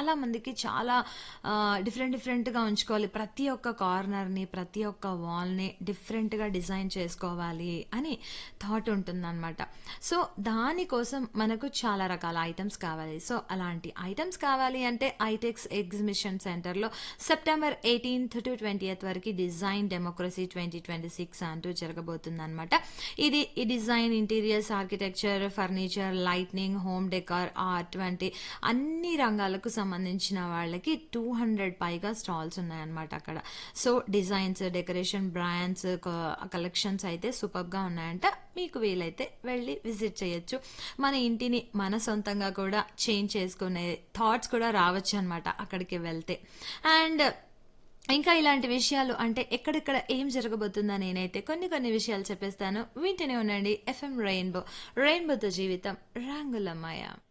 చాలా మందికి చాలా ఆహ్, డిఫరెంట్ డిఫరెంట్‌గా ఉంచుకోవాలి. ప్రతి ఒక్క కార్నర్‌ని, ప్రతి ఒక్క వాల్‌ని డిఫరెంట్‌గా డిజైన్ చేసుకోవాలి అని థాట్ ఉంటుందనమాట. సో, దానికోసం మనకు చాలా రకాల ఐటెమ్స్ కావాలి. సో, అలాంటి ఐటెమ్స్ కావాలి అంటే ఐటెక్స్ ఎగ్జిబిషన్ సెంటర్‌లో సెప్టెంబర్ 18థ్ టు 20థ్ వరకి డిజైన్ డెమోక్రసీ 2026 అంటూ జరగబోతుందనమాట. ఇది ఈ design, interiors, architecture, furniture, lightning, home decor, art వంటి అన్ని రంగాలకు సంబంధించిన వాళ్ళకి 200 పైగా స్టాల్స్ ఉన్నాయన్నమాట అక్కడ. సో, డిజైన్స్, డెకరేషన్, బ్రాండ్స్ క కలెక్షన్స్ అయితే సూపర్బ్‌గా ఉన్నాయంట. మీకు వీలైతే వెళ్లి విజిట్ చేయొచ్చు. మన ఇంటిని మన సొంతంగా కూడా చేంజ్ చేసుకునే థాట్స్ కూడా రావచ్చనమాట అక్కడికి వెళ్తే. అండ్ ఇంకా ఇలాంటి విషయాలు అంటే ఎక్కడెక్కడ ఏం జరగబోతుందో నేనైతే కొన్ని కొన్ని విషయాలు చెప్పేస్తాను. వింటూనే ఉండండి ఎఫ్ఎం రెయిన్బో. రెయిన్బోతో జీవితం రంగులమయ.